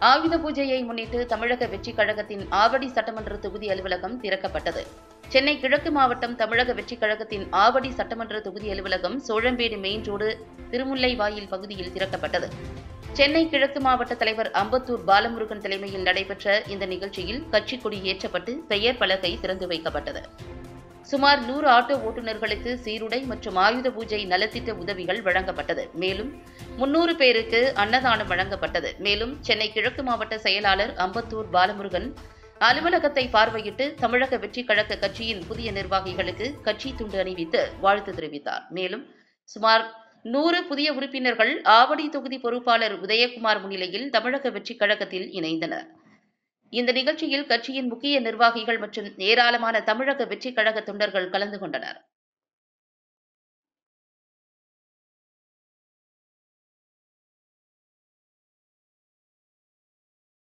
ஆயுத பூஜையை முன்னிட்டு தமிழக வெற்றிக் கழகத்தின் ஆவடி சட்டமன்ற தொகுதி அலுவலகம் திறக்கப்பட்டது சென்னை கிழக்கு மாவட்டம் தமிழக வெற்றிக் கழகத்தின் ஆவடி சட்டமன்ற தொகுதி அலுவலகம் சோழம்பேடு மெயின் ரோடு திருமுல்லைவாயில் பகுதியில் திறக்கப்பட்டது சென்னை கிழக்கு மாவட்ட தலைவர் அம்பத்தூர் பாலமுருகன் தலைமையில் நடைபெற்ற இந்த நிகழ்ச்சியில் கட்சிக் கொடி ஏற்றப்பட்டு பெயர் பலகை திறந்து வைக்கப்பட்டது சுமார் நூறு ஆட்டோ ஓட்டுநர்களுக்கு சீருடை மற்றும் ஆயுத பூஜை நலத்திட்ட உதவிகள் வழங்கப்பட்டது மேலும் முன்னூறு பேருக்கு அன்னதானம் வழங்கப்பட்டது மேலும் சென்னை கிழக்கு மாவட்ட செயலாளர் அம்பத்தூர் பாலமுருகன் அலுவலகத்தை பார்வையிட்டு தமிழக வெற்றிக் கழக கட்சியின் புதிய நிர்வாகிகளுக்கு கட்சி துண்டு அணிவித்து வாழ்த்து தெரிவித்தார் மேலும் சுமார் நூறு புதிய உறுப்பினர்கள் ஆவடி தொகுதி பொறுப்பாளர் உதயகுமார் முன்னிலையில் தமிழக வெற்றிக் கழகத்தில் இணைந்தனர் இந்த நிகழ்ச்சியில் கட்சியின் முக்கிய நிர்வாகிகள் மற்றும் ஏராளமான தமிழக வெற்றிக் கழக தொண்டர்கள் கலந்து கொண்டனர்